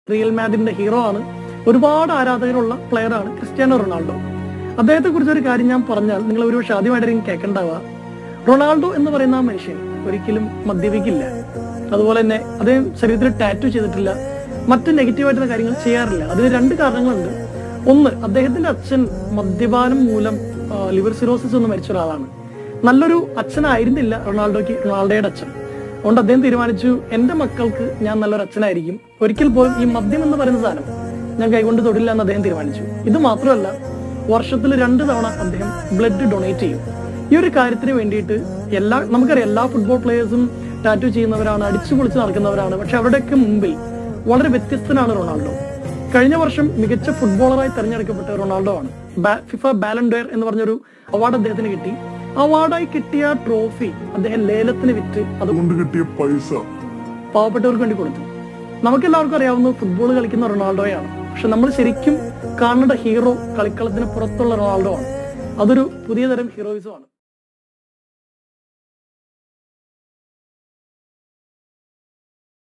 real മാഡിന്റെ hero ആണ് ഒരുപാട് ആരാധകരുള്ള പ്ലെയർ ആണ് ക്രിസ്ത്യാനോ റൊണാൾഡോ അദ്ദേഹത്തെ കുറിച്ച് ഒരു കാര്യം ഞാൻ പറഞ്ഞാൽ നിങ്ങൾ ഒരു പക്ഷെ ആദ്യമായിട്ടായിരിക്കും കേൾക്കണ്ടാവുക റൊണാൾഡോ എന്ന് പറയുന്ന ആ മനുഷ്യൻ ഒരിക്കലും മദ്യപിക്കില്ല അതുപോലെ തന്നെ അദ്ദേഹം ശരീരത്തിൽ ടാറ്റു ചെയ്തിട്ടില്ല മറ്റ് നെഗറ്റീവായിട്ടുള്ള കാര്യങ്ങൾ ചെയ്യാറില്ല അതിന് രണ്ട് കാരണങ്ങളുണ്ട് ഒന്ന് അദ്ദേഹത്തിന്റെ അച്ഛൻ മദ്യപാനം മൂലം ആ, ലിവർ സിറോസിസ് ഒന്ന് മരിച്ച ഒരാളാണ് നല്ലൊരു അച്ഛനായിരുന്നില്ല റൊണാൾഡോയ്ക്ക് റൊണാൾഡോയുടെ അച്ഛൻ അതുകൊണ്ട് അദ്ദേഹം തീരുമാനിച്ചു എന്റെ മക്കൾക്ക് ഞാൻ നല്ലൊരു അച്ഛനായിരിക്കും ഒരിക്കൽ പോലും ഈ മദ്യം എന്ന് പറയുന്ന സാധനം ഞാൻ കൈകൊണ്ട് തൊടില്ല എന്ന് അദ്ദേഹം തീരുമാനിച്ചു ഇത് മാത്രമല്ല വർഷത്തിൽ രണ്ട് തവണ അദ്ദേഹം ബ്ലഡ് ഡൊണേറ്റ് ചെയ്യും ഈ ഒരു കാര്യത്തിന് വേണ്ടിയിട്ട് എല്ലാ നമുക്കറിയാം എല്ലാ ഫുട്ബോൾ പ്ലേയേഴ്സും ടാറ്റു ചെയ്യുന്നവരാണ് അടിച്ചു പൊളിച്ച് നടക്കുന്നവരാണ് പക്ഷെ അവരുടെയൊക്കെ മുമ്പിൽ വളരെ വ്യത്യസ്തനാണ് റൊണാൾഡോ കഴിഞ്ഞ വർഷം മികച്ച ഫുട്ബോളറായി തെരഞ്ഞെടുക്കപ്പെട്ട റൊണാൾഡോ ആണ് ബാ- ഫിഫ ബാലൻഡോയർ എന്ന് പറഞ്ഞൊരു അവാർഡ് അദ്ദേഹത്തിന് കിട്ടി അവാർഡായി കിട്ടിയ ട്രോഫി അദ്ദേഹം ലേലത്തിന് വിറ്റ് അത് അതുകൊണ്ട് കിട്ടിയ പൈസ പാവപ്പെട്ടവർക്ക് വേണ്ടി കൊടുത്തു നമുക്കെല്ലാവർക്കും അറിയാവുന്ന ഫുട്ബോൾ കളിക്കുന്ന റൊണാൾഡോയാണ് പക്ഷെ നമ്മൾ ശരിക്കും കാണേണ്ട ഹീറോ കളിക്കളത്തിന് പുറത്തുള്ള റൊണാൾഡോ ആണ് അതൊരു പുതിയ തരം ഹീറോയിസം ആണ്